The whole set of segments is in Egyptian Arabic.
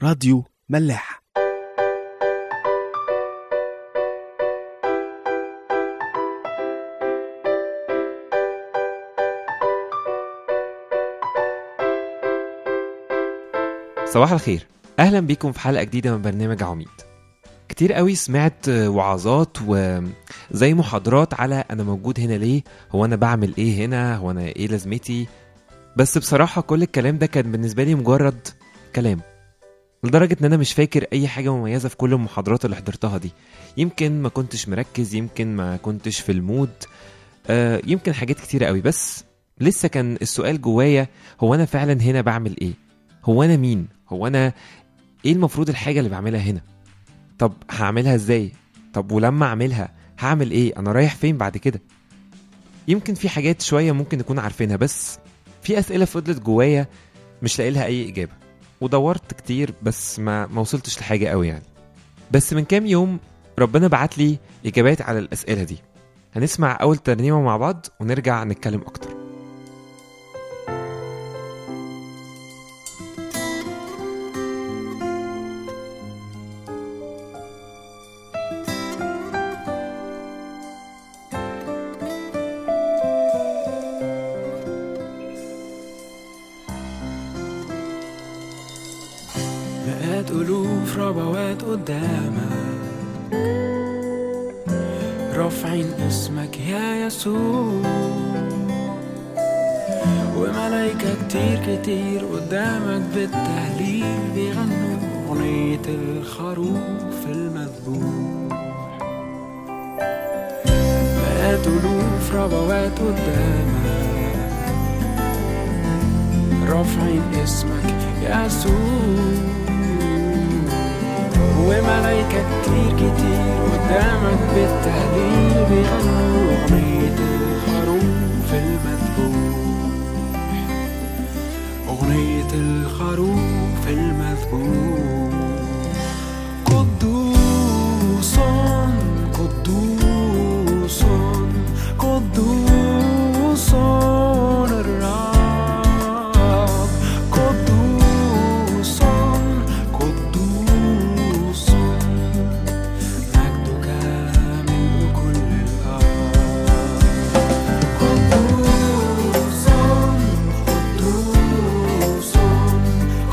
راديو ملاح صباح الخير اهلا بيكم في حلقه جديده من برنامج عميد كتير قوي سمعت وعظات وزي محاضرات على انا موجود هنا ليه هو انا بعمل ايه هنا هو انا ايه لازمتي بس بصراحه كل الكلام ده كان بالنسبه لي مجرد كلام لدرجه ان انا مش فاكر اي حاجه مميزه في كل المحاضرات اللي حضرتها دي يمكن ما كنتش مركز يمكن ما كنتش في المود آه، يمكن حاجات كتيره قوي بس لسه كان السؤال جوايا هو انا فعلا هنا بعمل ايه هو انا مين هو انا ايه المفروض الحاجه اللي بعملها هنا طب هعملها ازاي طب ولما اعملها هعمل ايه انا رايح فين بعد كده يمكن في حاجات شويه ممكن نكون عارفينها بس في اسئله فضلت جوايا مش لاقي لها اي اجابه ودورت كتير بس ما ما وصلتش لحاجه قوي يعني بس من كام يوم ربنا بعت لي اجابات على الاسئله دي هنسمع اول ترنيمه مع بعض ونرجع نتكلم اكتر مئات ألوف ربوات قدامك رافعين اسمك يا يسوع وملايكة كتير كتير قدامك بالتهليل بيغنوا أغنية الخروف المذبوح مئات ألوف ربوات قدامك رافعين اسمك يا يسوع وملايكة كتير كتير قدامك بالتهليل بيغنوا أغنية الخروف المذبوح أغنية الخروف المذبوح قدوس قدوس قدوس الرب قدوس قدوس مجدك من كل الأرض قدوس قدوس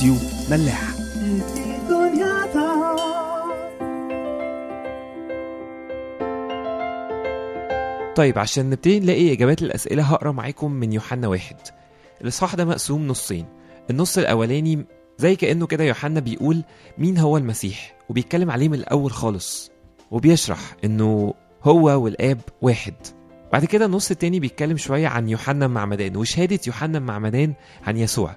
راديو ملاح طيب عشان نبتدي نلاقي اجابات الاسئله هقرا معاكم من يوحنا واحد الاصحاح ده مقسوم نصين النص الاولاني زي كانه كده يوحنا بيقول مين هو المسيح وبيتكلم عليه من الاول خالص وبيشرح انه هو والاب واحد بعد كده النص التاني بيتكلم شويه عن يوحنا المعمدان وشهاده يوحنا المعمدان عن يسوع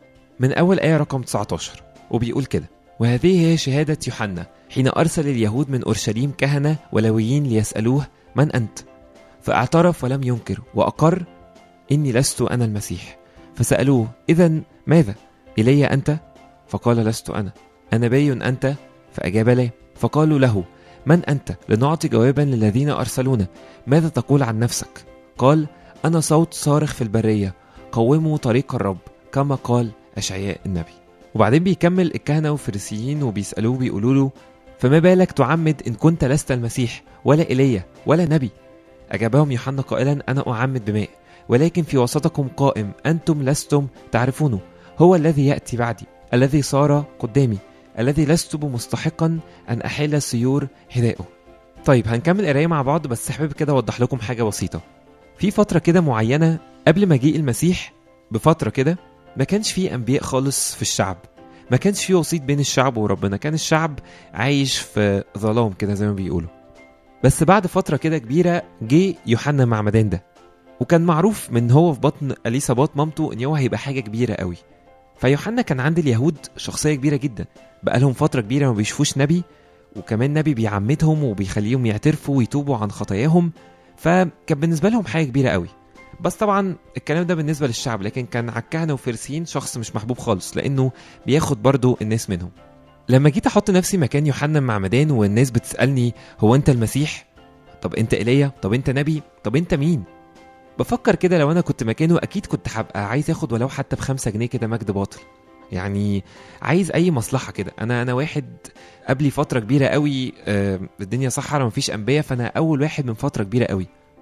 من اول ايه رقم 19 وبيقول كده وهذه هي شهاده يوحنا حين ارسل اليهود من اورشليم كهنه ولويين ليسالوه من انت فاعترف ولم ينكر واقر اني لست انا المسيح فسالوه اذا ماذا الي انت فقال لست انا انبي انت فاجاب لا فقالوا له من انت لنعطي جوابا للذين ارسلونا ماذا تقول عن نفسك قال انا صوت صارخ في البريه قوموا طريق الرب كما قال اشعياء النبي وبعدين بيكمل الكهنه والفريسيين وبيسالوه بيقولوا له فما بالك تعمد ان كنت لست المسيح ولا ايليا ولا نبي أجابهم يوحنا قائلا أنا أعمد بماء ولكن في وسطكم قائم أنتم لستم تعرفونه هو الذي يأتي بعدي الذي صار قدامي الذي لست بمستحقا أن أحل سيور حذائه طيب هنكمل قراية مع بعض بس حابب كده أوضح لكم حاجة بسيطة في فترة كده معينة قبل مجيء المسيح بفترة كده ما كانش في أنبياء خالص في الشعب ما كانش في وسيط بين الشعب وربنا كان الشعب عايش في ظلام كده زي ما بيقولوا بس بعد فترة كده كبيرة جه يوحنا معمدان ده وكان معروف من هو في بطن اليسابات مامته ان هو هيبقى حاجة كبيرة قوي فيوحنا كان عند اليهود شخصية كبيرة جدا بقالهم فترة كبيرة ما بيشوفوش نبي وكمان نبي بيعمدهم وبيخليهم يعترفوا ويتوبوا عن خطاياهم فكان بالنسبة لهم حاجة كبيرة قوي بس طبعا الكلام ده بالنسبة للشعب لكن كان على الكهنة وفرسيين شخص مش محبوب خالص لأنه بياخد برضو الناس منهم لما جيت احط نفسي مكان يوحنا المعمدان والناس بتسالني هو انت المسيح طب انت ايليا طب انت نبي طب انت مين بفكر كده لو انا كنت مكانه اكيد كنت هبقى عايز اخد ولو حتى بخمسة جنيه كده مجد باطل يعني عايز اي مصلحه كده انا انا واحد قبلي فتره كبيره قوي آه، الدنيا صحرا مفيش انبياء فانا اول واحد من فتره كبيره قوي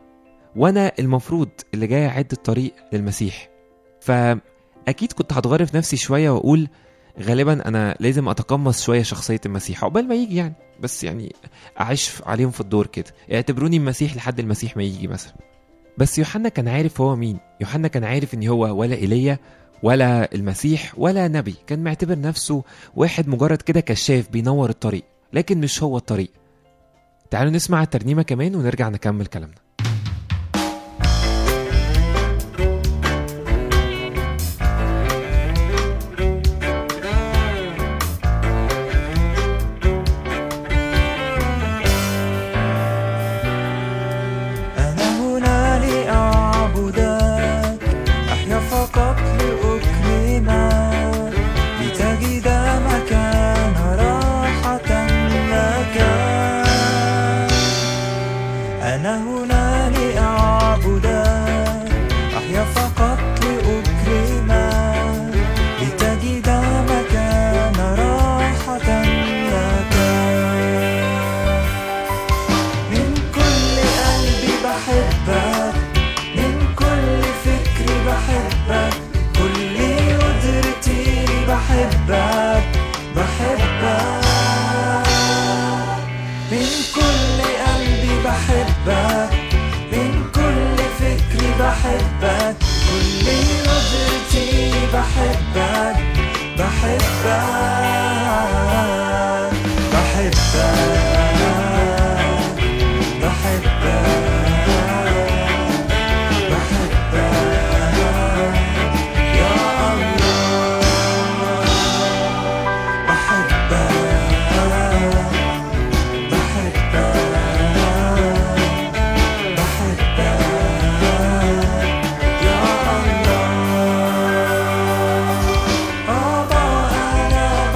وانا المفروض اللي جاي اعد الطريق للمسيح فاكيد كنت هتغرف نفسي شويه واقول غالبا انا لازم اتقمص شويه شخصيه المسيح عقبال ما يجي يعني بس يعني اعيش عليهم في الدور كده اعتبروني المسيح لحد المسيح ما يجي مثلا بس يوحنا كان عارف هو مين يوحنا كان عارف ان هو ولا ايليا ولا المسيح ولا نبي كان معتبر نفسه واحد مجرد كده كشاف بينور الطريق لكن مش هو الطريق تعالوا نسمع الترنيمه كمان ونرجع نكمل كلامنا أنا هنا لأعبدك أحيا فقط لأكرمك لتجد مكان راحة لك أنا هنا لأعبدك أحيا فقط لأكرمك لتجد مكان راحة لك من كل قلبي بحبك من كل فكري بحبك كل قدرتي بحبك بحبك من كل قلبي بحبك من كل فكري بحبك كل قدرتي بحبك بحبك بحبك بحبك بحبك يا الله بحبك بحبك بحبك يا الله بابا أنا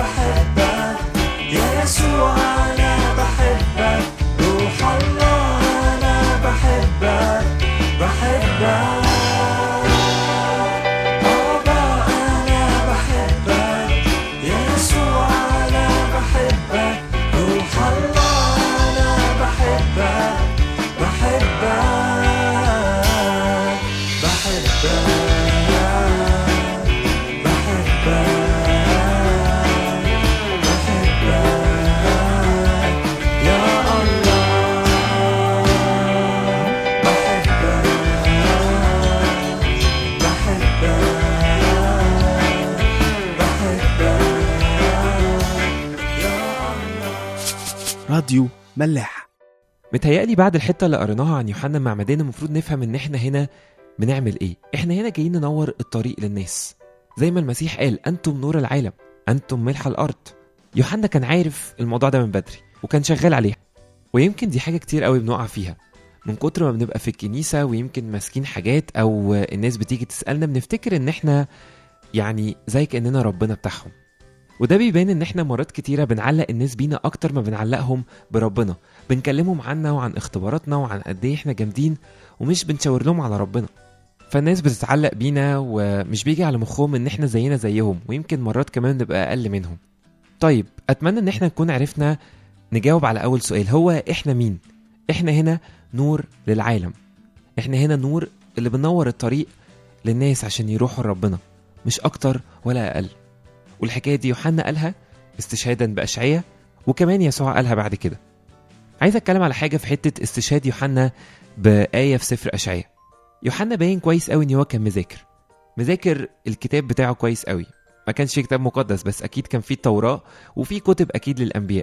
راديو ملاح متهيألي بعد الحتة اللي قريناها عن يوحنا المعمدان المفروض نفهم إن إحنا هنا بنعمل إيه؟ إحنا هنا جايين ننور الطريق للناس زي ما المسيح قال أنتم نور العالم أنتم ملح الأرض يوحنا كان عارف الموضوع ده من بدري وكان شغال عليها ويمكن دي حاجة كتير قوي بنقع فيها من كتر ما بنبقى في الكنيسة ويمكن ماسكين حاجات أو الناس بتيجي تسألنا بنفتكر إن إحنا يعني زي كأننا ربنا بتاعهم وده بيبان إن إحنا مرات كتيرة بنعلق الناس بينا أكتر ما بنعلقهم بربنا بنكلمهم عنا وعن اختباراتنا وعن قد ايه احنا جامدين ومش بنشاور لهم على ربنا فالناس بتتعلق بينا ومش بيجي على مخهم ان احنا زينا زيهم ويمكن مرات كمان نبقى اقل منهم طيب اتمنى ان احنا نكون عرفنا نجاوب على اول سؤال هو احنا مين احنا هنا نور للعالم احنا هنا نور اللي بننور الطريق للناس عشان يروحوا لربنا مش اكتر ولا اقل والحكايه دي يوحنا قالها استشهادا باشعياء وكمان يسوع قالها بعد كده عايز اتكلم على حاجه في حته استشهاد يوحنا بايه في سفر اشعياء يوحنا باين كويس قوي ان هو كان مذاكر مذاكر الكتاب بتاعه كويس قوي ما كانش فيه كتاب مقدس بس اكيد كان فيه التوراه وفيه كتب اكيد للانبياء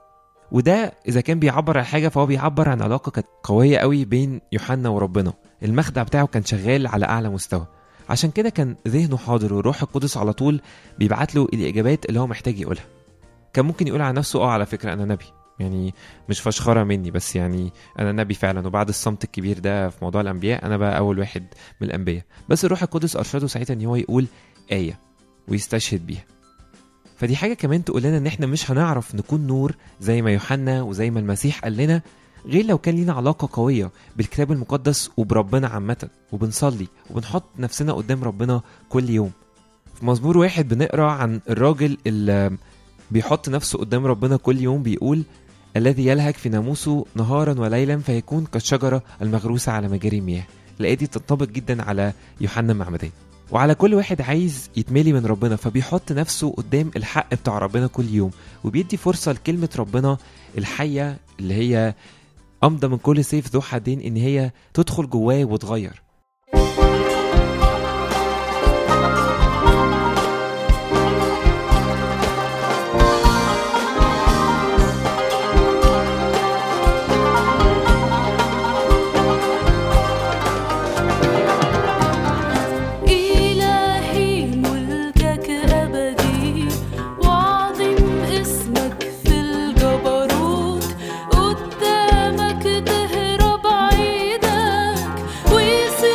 وده اذا كان بيعبر عن حاجه فهو بيعبر عن علاقه كانت قويه قوي بين يوحنا وربنا المخدع بتاعه كان شغال على اعلى مستوى عشان كده كان ذهنه حاضر والروح القدس على طول بيبعت له الاجابات اللي هو محتاج يقولها كان ممكن يقول على نفسه اه على فكره انا نبي يعني مش فشخره مني بس يعني انا نبي فعلا وبعد الصمت الكبير ده في موضوع الانبياء انا بقى اول واحد من الانبياء بس الروح القدس ارشده ساعتها ان هو يقول ايه ويستشهد بيها فدي حاجه كمان تقول لنا ان احنا مش هنعرف نكون نور زي ما يوحنا وزي ما المسيح قال لنا غير لو كان لينا علاقه قويه بالكتاب المقدس وبربنا عامه وبنصلي وبنحط نفسنا قدام ربنا كل يوم في مزمور واحد بنقرا عن الراجل اللي بيحط نفسه قدام ربنا كل يوم بيقول الذي يلهج في ناموسه نهارا وليلا فيكون كالشجرة المغروسة على مجاري المياه الآية دي تنطبق جدا على يوحنا المعمدان وعلى كل واحد عايز يتملي من ربنا فبيحط نفسه قدام الحق بتاع ربنا كل يوم وبيدي فرصة لكلمة ربنا الحية اللي هي أمضى من كل سيف ذو حدين إن هي تدخل جواه وتغير إلهي ملكك أبدي وعظم اسمك في الجبروت قدامك تهرب عيدك ويصير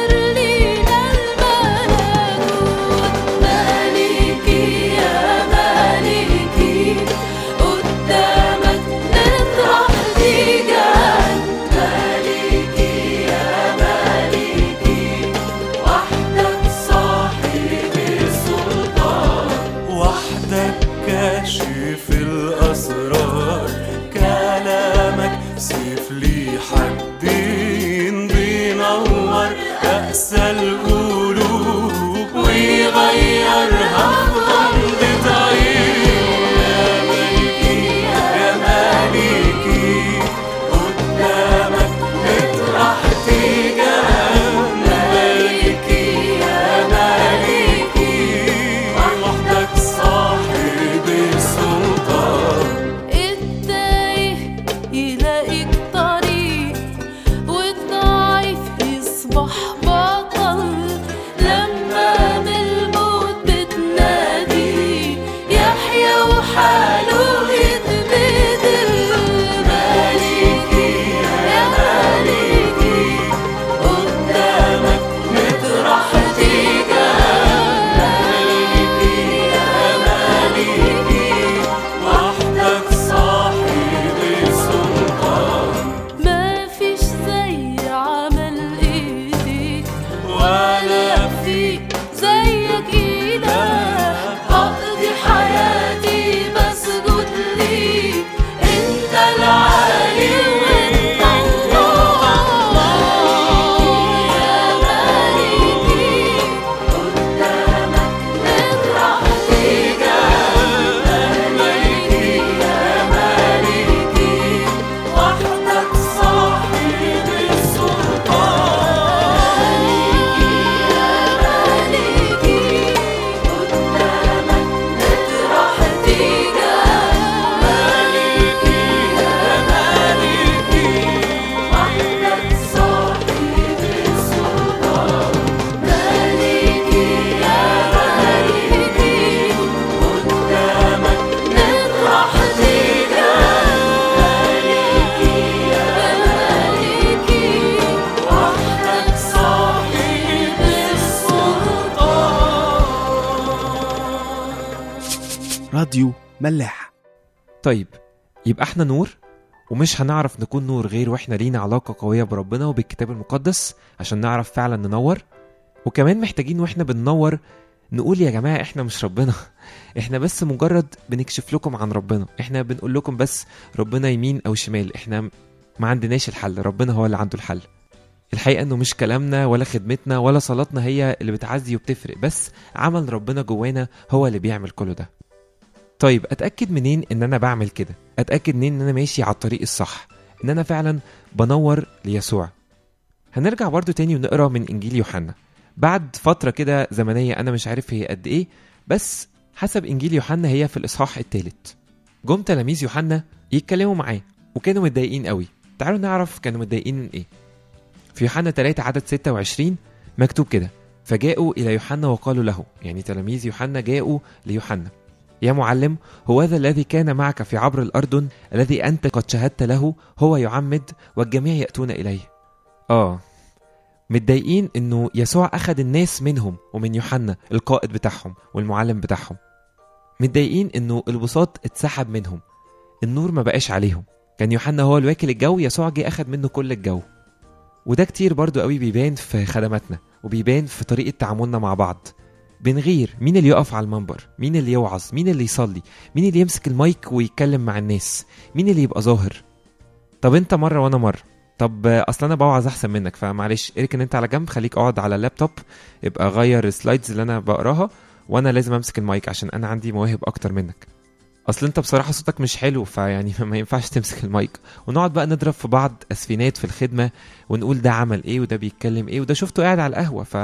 راديو ملاح طيب يبقى احنا نور ومش هنعرف نكون نور غير واحنا لينا علاقة قوية بربنا وبالكتاب المقدس عشان نعرف فعلا ننور وكمان محتاجين واحنا بننور نقول يا جماعة احنا مش ربنا احنا بس مجرد بنكشف لكم عن ربنا احنا بنقول لكم بس ربنا يمين او شمال احنا ما عندناش الحل ربنا هو اللي عنده الحل الحقيقة انه مش كلامنا ولا خدمتنا ولا صلاتنا هي اللي بتعزي وبتفرق بس عمل ربنا جوانا هو اللي بيعمل كل ده طيب اتاكد منين ان انا بعمل كده اتاكد منين ان انا ماشي على الطريق الصح ان انا فعلا بنور ليسوع هنرجع برضو تاني ونقرا من انجيل يوحنا بعد فتره كده زمنيه انا مش عارف هي قد ايه بس حسب انجيل يوحنا هي في الاصحاح الثالث جم تلاميذ يوحنا يتكلموا معاه وكانوا متضايقين قوي تعالوا نعرف كانوا متضايقين من ايه في يوحنا 3 عدد 26 مكتوب كده فجاءوا الى يوحنا وقالوا له يعني تلاميذ يوحنا جاءوا ليوحنا يا معلم هو ذا الذي كان معك في عبر الأردن الذي أنت قد شهدت له هو يعمد والجميع يأتون إليه آه متضايقين إنه يسوع أخذ الناس منهم ومن يوحنا القائد بتاعهم والمعلم بتاعهم متضايقين إنه البساط اتسحب منهم النور ما بقاش عليهم كان يوحنا هو الواكل الجو يسوع جه أخذ منه كل الجو وده كتير برضو قوي بيبان في خدماتنا وبيبان في طريقة تعاملنا مع بعض بنغير مين اللي يقف على المنبر مين اللي يوعظ مين اللي يصلي مين اللي يمسك المايك ويتكلم مع الناس مين اللي يبقى ظاهر طب انت مره وانا مره طب اصل انا بوعظ احسن منك فمعلش اركن انت على جنب خليك اقعد على اللابتوب ابقى غير السلايدز اللي انا بقراها وانا لازم امسك المايك عشان انا عندي مواهب اكتر منك اصل انت بصراحه صوتك مش حلو فيعني ما ينفعش تمسك المايك ونقعد بقى نضرب في بعض اسفينات في الخدمه ونقول ده عمل ايه وده بيتكلم ايه وده شفته قاعد على القهوه ف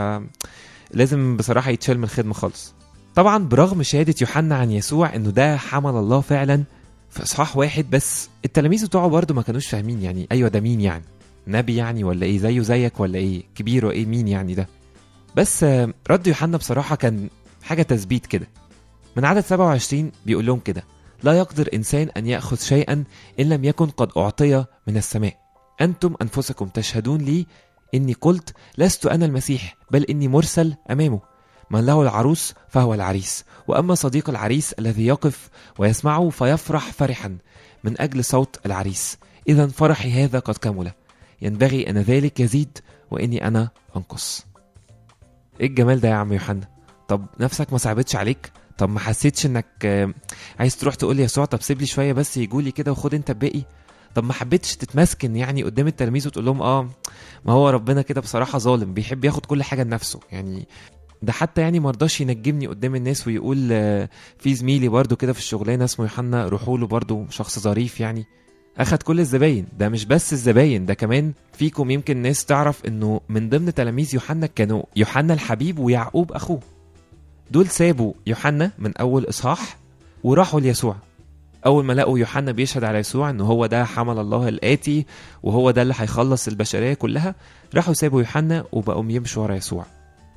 لازم بصراحه يتشال من الخدمه خالص طبعا برغم شهاده يوحنا عن يسوع انه ده حمل الله فعلا في اصحاح واحد بس التلاميذ بتوعه برضه ما كانوش فاهمين يعني ايوه ده مين يعني نبي يعني ولا ايه زيه زيك ولا ايه كبير وايه مين يعني ده بس آه، رد يوحنا بصراحه كان حاجه تثبيت كده من عدد 27 بيقول لهم كده لا يقدر انسان ان ياخذ شيئا ان لم يكن قد اعطي من السماء انتم انفسكم تشهدون لي اني قلت لست انا المسيح بل اني مرسل امامه من له العروس فهو العريس واما صديق العريس الذي يقف ويسمعه فيفرح فرحا من اجل صوت العريس اذا فرحي هذا قد كمل ينبغي ان ذلك يزيد واني انا انقص ايه الجمال ده يا عم يوحنا طب نفسك ما صعبتش عليك طب ما حسيتش انك آه، عايز تروح تقول لي يسوع طب سيب لي شويه بس يجولي كده وخد انت الباقي طب ما حبيتش تتمسكن يعني قدام التلاميذ وتقول لهم اه ما هو ربنا كده بصراحه ظالم بيحب ياخد كل حاجه لنفسه يعني ده حتى يعني مرضاش ينجمني قدام الناس ويقول آه، في زميلي برضو كده في الشغلانه اسمه يوحنا روحوا له برضو شخص ظريف يعني اخد كل الزباين ده مش بس الزباين ده كمان فيكم يمكن ناس تعرف انه من ضمن تلاميذ يوحنا كانوا يوحنا الحبيب ويعقوب اخوه دول سابوا يوحنا من اول اصحاح وراحوا ليسوع اول ما لقوا يوحنا بيشهد على يسوع ان هو ده حمل الله الاتي وهو ده اللي هيخلص البشريه كلها راحوا سابوا يوحنا وبقوا يمشوا ورا يسوع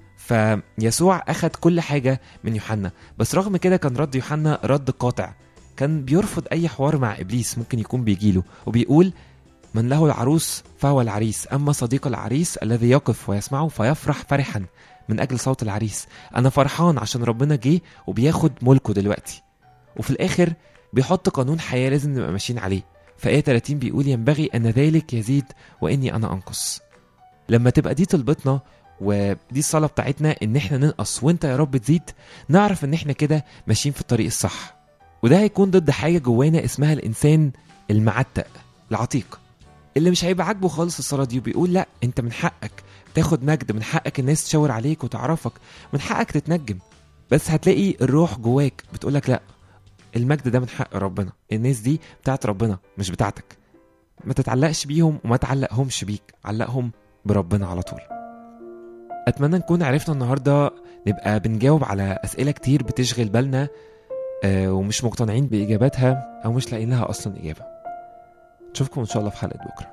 فيسوع اخد كل حاجه من يوحنا بس رغم كده كان رد يوحنا رد قاطع كان بيرفض اي حوار مع ابليس ممكن يكون بيجيله وبيقول من له العروس فهو العريس اما صديق العريس الذي يقف ويسمعه فيفرح فرحا من اجل صوت العريس انا فرحان عشان ربنا جه وبياخد ملكه دلوقتي وفي الاخر بيحط قانون حياه لازم نبقى ماشيين عليه فآية 30 بيقول ينبغي أن ذلك يزيد وإني أنا أنقص لما تبقى دي طلبتنا ودي الصلاة بتاعتنا إن إحنا ننقص وإنت يا رب تزيد نعرف إن إحنا كده ماشيين في الطريق الصح وده هيكون ضد حاجة جوانا اسمها الإنسان المعتق العتيق اللي مش هيبقى عاجبه خالص الصلاة دي وبيقول لا أنت من حقك تاخد مجد من حقك الناس تشاور عليك وتعرفك من حقك تتنجم بس هتلاقي الروح جواك بتقولك لا المجد ده من حق ربنا الناس دي بتاعت ربنا مش بتاعتك ما تتعلقش بيهم وما تعلقهمش بيك علقهم بربنا على طول اتمنى نكون عرفنا النهارده نبقى بنجاوب على اسئله كتير بتشغل بالنا آه ومش مقتنعين باجاباتها او مش لاقيين لها اصلا اجابه نشوفكم ان شاء الله في حلقه بكره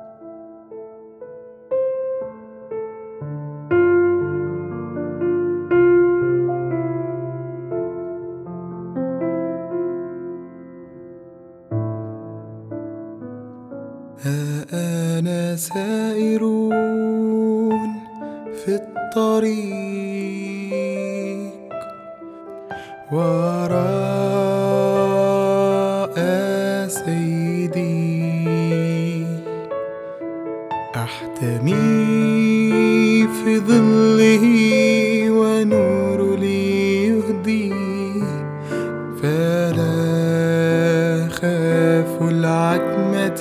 ها أنا سائرون في الطريق وراء إيدي أحتمي في ظله ونور لي يهدي فلا خاف العتمة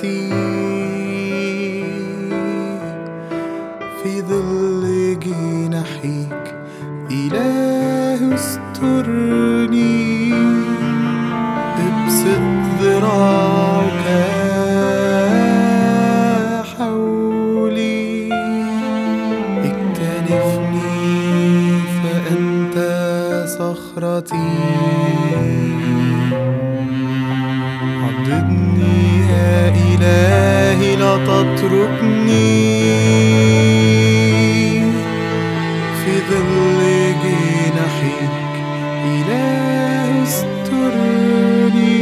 في ظل جناحيك إله استرني ابسط ذراعك حولي اكتنفني فأنت صخرتي عضدني يا إلهي لا تتركني في ظل جناحيك إله استرني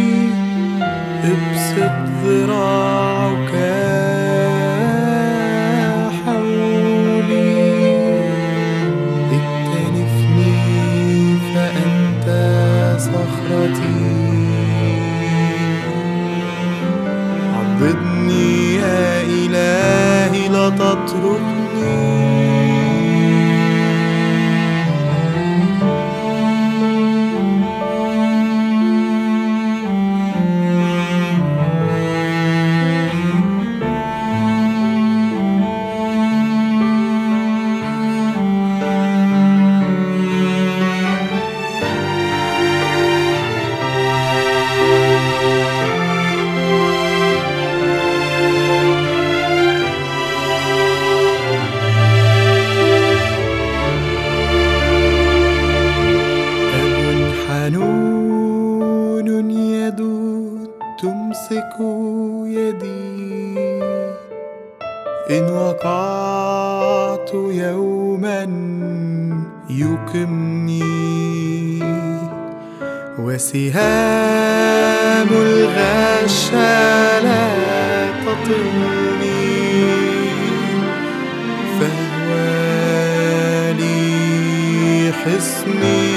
ابسط ذراعك حولي اكتنفني فأنت صخرتي عضدني يا إلهي لا تتركني أب حنون يد تمسك يدي إن وقعت يوما يقمني وسهام الغش لا تطلني فهو لي حصني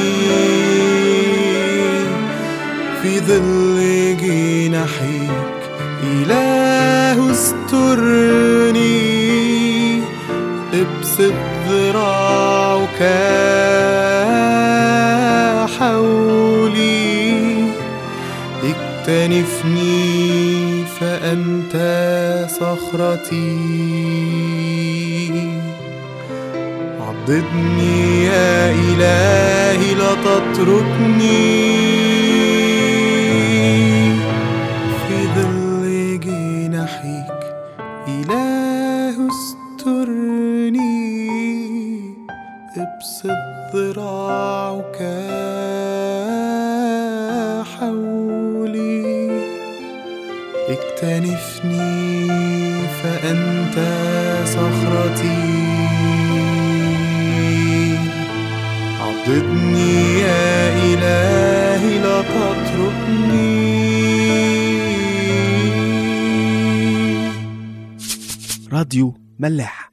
في ظل جناحيك إله استرني ابسط ذراعك حولي اكتنفني فأنت صخرتي عضدني يا إلهي لا تتركني في ظل جناحيك إله استرني ابسط ذراعك حولي اكتنفني فأنت صخرتي عضدني يا إلهي لا تتركني راديو ملاح